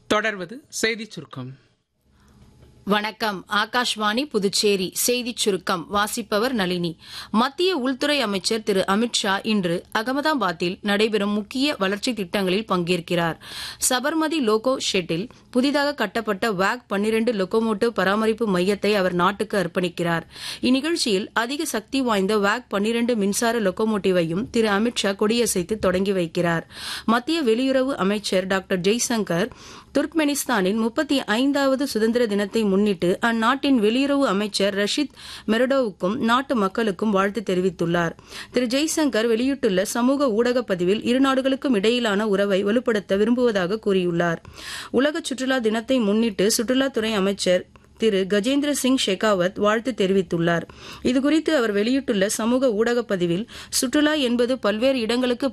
தொடர்வது செய்திச் சுருக்கம் வணக்கம் ஆகாஷ்வாணி புதுச்சேரி செய்திச் சுருக்கம் வாசிப்பவர் நளினி மத்திய உள்துறை அமைச்சர் திரு அமித்ஷா இன்று அகமதாபாத்தில் நடைபெறும் முக்கிய வளர்ச்சி திட்டங்களில் பங்கேற்கிறார் சபர்மதி லோகோ ஷெட்டில் புதிதாக கட்டப்பட்ட வாக் பன்னிரண்டு லொகோமோட்டிவ் பராமரிப்பு மையத்தை அவர் நாட்டுக்கு அர்ப்பணிக்கிறார் இந்நிகழ்ச்சியில் அதிக சக்தி வாய்ந்த வாக் பன்னிரண்டு மின்சார லொகோமோட்டிவையும் திரு அமித்ஷா கொடியசைத்து தொடங்கி வைக்கிறார் மத்திய வெளியுறவு அமைச்சர் டாக்டர் ஜெய்சங்கர் துர்க்மெனிஸ்தானின் முப்பத்தி ஐந்தாவது சுதந்திர தினத்தை முன்னிட்டு அந்நாட்டின் வெளியுறவு அமைச்சர் ரஷித் மெரடோவுக்கும் நாட்டு மக்களுக்கும் வாழ்த்து தெரிவித்துள்ளார் திரு ஜெய்சங்கர் வெளியிட்டுள்ள சமூக ஊடக பதிவில் இரு நாடுகளுக்கும் இடையிலான உறவை வலுப்படுத்த விரும்புவதாக கூறியுள்ளார் உலக சுற்றுலா தினத்தை முன்னிட்டு சுற்றுலாத்துறை அமைச்சர் திரு கஜேந்திர சிங் ஷெகாவத் வாழ்த்து தெரிவித்துள்ளார் இதுகுறித்து அவர் வெளியிட்டுள்ள சமூக ஊடக பதிவில் சுற்றுலா என்பது பல்வேறு இடங்களுக்கு